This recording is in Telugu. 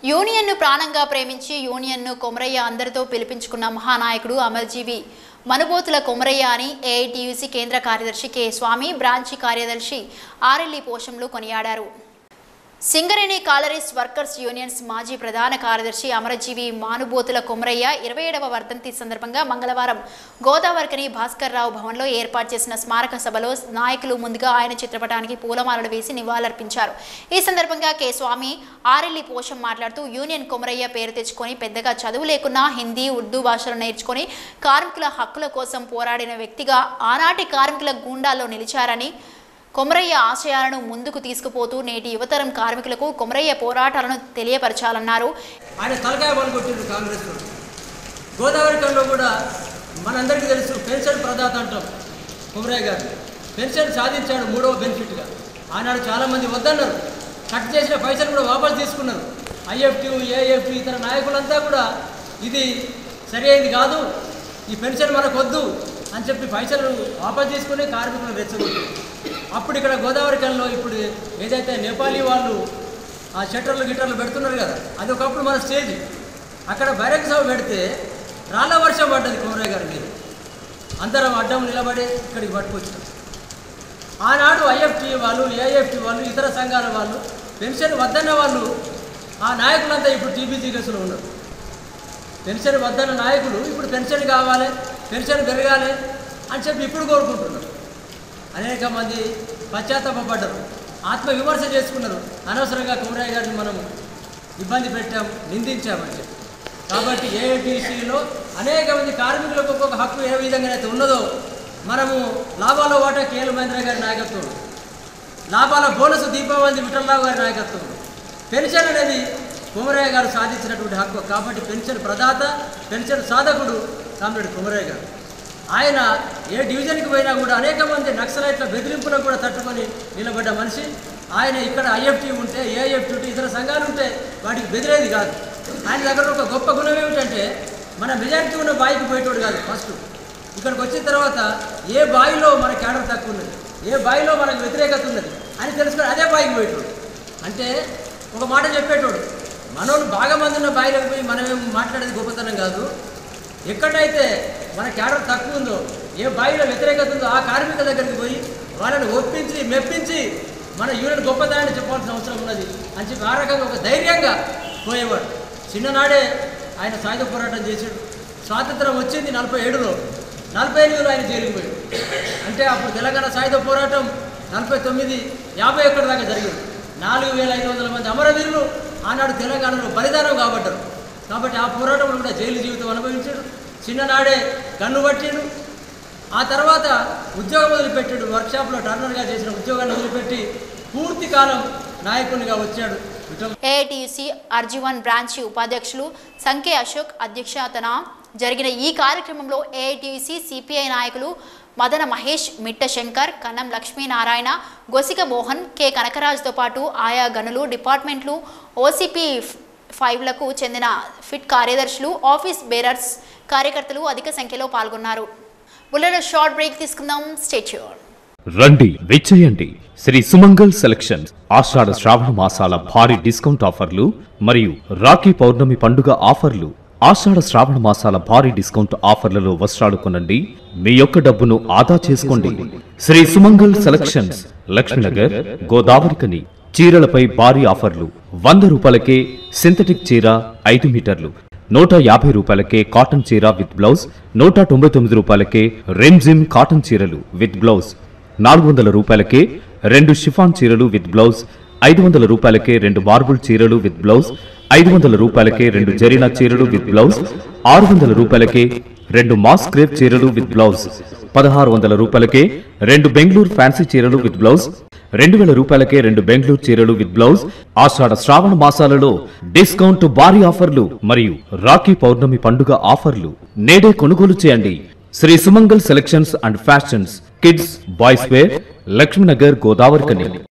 యూనియన్ను ప్రాణంగా ప్రేమించి యూనియన్ను కొమరయ్య అందరితో పిలిపించుకున్న మహానాయకుడు అమరజీవి మనుబోతుల కొమరయ్య అని ఏఐటియుసి కేంద్ర కార్యదర్శి కె స్వామి బ్రాంచి కార్యదర్శి ఆర్ఎల్ఈ పోషంలు కొనియాడారు సింగరేణి కాలరీస్ వర్కర్స్ యూనియన్స్ మాజీ ప్రధాన కార్యదర్శి అమరజీవి మానుబోతుల కొమరయ్య ఇరవై ఏడవ వర్ధంతి సందర్భంగా మంగళవారం గోదావరికని భాస్కర్ రావు భవన్లో ఏర్పాటు చేసిన స్మారక సభలో నాయకులు ముందుగా ఆయన చిత్రపటానికి పూలమాలలు వేసి నివాళులర్పించారు ఈ సందర్భంగా కె స్వామి ఆరెల్లి పోషం మాట్లాడుతూ యూనియన్ కొమరయ్య పేరు తెచ్చుకొని పెద్దగా చదువు లేకున్నా హిందీ ఉర్దూ భాషలు నేర్చుకొని కార్మికుల హక్కుల కోసం పోరాడిన వ్యక్తిగా ఆనాటి కార్మికుల గూండాల్లో నిలిచారని కొమరయ్య ఆశయాలను ముందుకు తీసుకుపోతూ నేటి యువతరం కార్మికులకు కొమరయ్య పోరాటాలను తెలియపరచాలన్నారు ఆయన తలకాయ పలుకొట్టిండ్రు కాంగ్రెస్ వాళ్ళు గోదావరి కల్లో కూడా మనందరికీ తెలుసు పెన్షన్ ప్రదాత అంటాం కుమరయ్య గారు పెన్షన్ సాధించాడు మూడవ బెనిఫిట్గా ఆనాడు చాలామంది వద్దన్నారు కట్ చేసిన పైసలు కూడా వాపసు తీసుకున్నారు ఐఎఫ్టీ ఏఎఫ్టీ ఇతర నాయకులంతా కూడా ఇది సరైనది కాదు ఈ పెన్షన్ మనకు వద్దు అని చెప్పి పైసలు వాపసు తీసుకుని కార్మికులను రెచ్చగొట్టారు అప్పుడు ఇక్కడ గోదావరి కల్లో ఇప్పుడు ఏదైతే నేపాలీ వాళ్ళు ఆ షట్టర్లు గిట్టర్లు పెడుతున్నారు కదా అది ఒకప్పుడు మన స్టేజ్ అక్కడ బైరక్ సభ పెడితే రాళ్ళ వర్షం పడ్డది కుమరయ్య గారి మీద అందరం అడ్డం నిలబడి ఇక్కడికి పట్టుకొచ్చాం ఆనాడు ఐఎఫ్టీ వాళ్ళు ఏఎఫ్టీ వాళ్ళు ఇతర సంఘాల వాళ్ళు పెన్షన్ వద్దన్న వాళ్ళు ఆ నాయకులంతా ఇప్పుడు టీబీజీ కేసులో ఉన్నారు పెన్షన్ వద్దన్న నాయకులు ఇప్పుడు పెన్షన్ కావాలి పెన్షన్ పెరగాలి అని చెప్పి ఇప్పుడు కోరుకుంటున్నారు అనేక మంది పశ్చాత్తాపడ్డారు ఆత్మ విమర్శ చేసుకున్నారు అనవసరంగా కుమరయ్య గారిని మనం ఇబ్బంది పెట్టాం నిందించామని చెప్పి కాబట్టి ఏఐటీసీలో అనేక మంది కార్మికులకు ఒక్కొక్క హక్కు ఏ విధంగా అయితే ఉన్నదో మనము లాభాల వాటా కేఎల్ మహేంద్ర గారి నాయకత్వం లాభాల బోనస్ దీపావళి విఠలరావు గారి నాయకత్వం పెన్షన్ అనేది కుమరయ్య గారు సాధించినటువంటి హక్కు కాబట్టి పెన్షన్ ప్రదాత పెన్షన్ సాధకుడు కామ్రేడ్ కుమరయ్య గారు ఆయన ఏ డివిజన్కి పోయినా కూడా అనేక మంది నక్సలైట్ల బెదిరింపులకు కూడా తట్టుకొని నిలబడ్డ మనిషి ఆయన ఇక్కడ ఐఎఫ్టీ ఉంటే ఏఎఫ్టీ ఉంటే ఇతర సంఘాలు ఉంటే వాటికి బెదిరేది కాదు ఆయన దగ్గర ఒక గొప్ప గుణం ఏమిటంటే మన మెజారిటీ ఉన్న బాయికి పోయేటోడు కాదు ఫస్ట్ ఇక్కడికి వచ్చిన తర్వాత ఏ బాయిలో మన క్యాడర్ తక్కువ ఉన్నది ఏ బాయిలో మనకు వ్యతిరేకత ఉన్నది అని తెలుసుకొని అదే బాయికి పోయేటోడు అంటే ఒక మాట చెప్పేటోడు మనోళ్ళు బాగా మంది ఉన్న బాయిలోకి పోయి మనమేం మాట్లాడేది గొప్పతనం కాదు ఎక్కడైతే మన క్యాడర్ తక్కువ ఉందో ఏ బాయిలో వ్యతిరేకత ఉందో ఆ కార్మికుల దగ్గరికి పోయి వాళ్ళని ఒప్పించి మెప్పించి మన యూనియన్ గొప్పతనాన్ని చెప్పాల్సిన అవసరం ఉన్నది అని చెప్పి ఆ రకంగా ఒక ధైర్యంగా పోయేవాడు చిన్ననాడే ఆయన సాయుధ పోరాటం చేసాడు స్వాతంత్రం వచ్చింది నలభై ఏడులో నలభై ఎనిమిదిలో ఆయన జైలుకి పోయాడు అంటే అప్పుడు తెలంగాణ సాయుధ పోరాటం నలభై తొమ్మిది యాభై ఒక్కటి దాకా జరిగింది నాలుగు వేల ఐదు వందల మంది అమరవీరులు ఆనాడు తెలంగాణలో బలిదానం కాబట్టారు కాబట్టి ఆ పోరాటంలో కూడా జైలు జీవితం అనుభవించాడు చిన్ననాడే కన్ను పట్టిండు ఆ తర్వాత ఉద్యోగం వదిలిపెట్టాడు వర్క్షాప్లో టర్నర్గా చేసిన ఉద్యోగాన్ని వదిలిపెట్టి పూర్తి కాలం నాయకునిగా వచ్చాడు విఠల్ ఏఐటియుసి అర్జీవన్ బ్రాంచి ఉపాధ్యక్షులు సంకే అశోక్ అధ్యక్షతన జరిగిన ఈ కార్యక్రమంలో ఏఐటియుసి సిపిఐ నాయకులు మదన మహేష్ మిట్ట శంకర్ కన్నం లక్ష్మీనారాయణ గొసిక మోహన్ కె కనకరాజ్తో పాటు ఆయా గనులు డిపార్ట్మెంట్లు ఓసిపి ఫైవ్లకు చెందిన ఫిట్ కార్యదర్శులు ఆఫీస్ బేరర్స్ కార్యకర్తలు అధిక సంఖ్యలో పాల్గొన్నారు బుల్లెట్ షార్ట్ బ్రేక్ తీసుకుందాం స్టేచ్యూర్ రండి విచ్చేయండి శ్రీ సుమంగల్ సెలక్షన్స్ ఆషాఢ శ్రావణ మాసాల భారీ డిస్కౌంట్ ఆఫర్లు మరియు రాఖీ పౌర్ణమి పండుగ ఆఫర్లు ఆషాఢ శ్రావణ మాసాల భారీ డిస్కౌంట్ ఆఫర్లలో వస్త్రాలు కొనండి మీ యొక్క డబ్బును ఆదా చేసుకోండి శ్రీ సుమంగల్ సెలక్షన్స్ లక్ష్మీనగర్ గోదావరికని చీరలపై భారీ ఆఫర్లు వంద రూపాయలకే సింథటిక్ చీర ఐదు మీటర్లు నూట యాభై రూపాయలకే కాటన్ చీర విత్ బ్లౌజ్ నూట తొంభై తొమ్మిది రూపాయలకే రెమ్జిమ్ కాటన్ చీరలు విత్ బ్లౌజ్ నాలుగు వందల రూపాయలకే రెండు షిఫాన్ చీరలు విత్ బ్లౌజ్ ఐదు వందల రూపాయలకే రెండు మార్బుల్ చీరలు విత్ బ్లౌజ్ ఐదు వందల రూపాయలకే రెండు జరీనా చీరలు విత్ బ్లౌజ్ ఆరు వందల రూపాయలకే రెండు మాస్ క్రేప్ చీరలు విత్ బ్లౌజ్ పదహారు వందల రూపాయలకే రెండు బెంగళూరు ఫ్యాన్సీ చీరలు విత్ బ్లౌజ్ రెండు వేల రూపాయలకే రెండు బెంగళూరు చీరలు విత్ బ్లౌజ్ ఆషాఢ శ్రావణ మాసాలలో డిస్కౌంట్ భారీ ఆఫర్లు మరియు రాఖీ పౌర్ణమి పండుగ ఆఫర్లు నేడే కొనుగోలు చేయండి Shri Sumangal Selections and Fashions kids boys wear Lakshminagar Godavari కని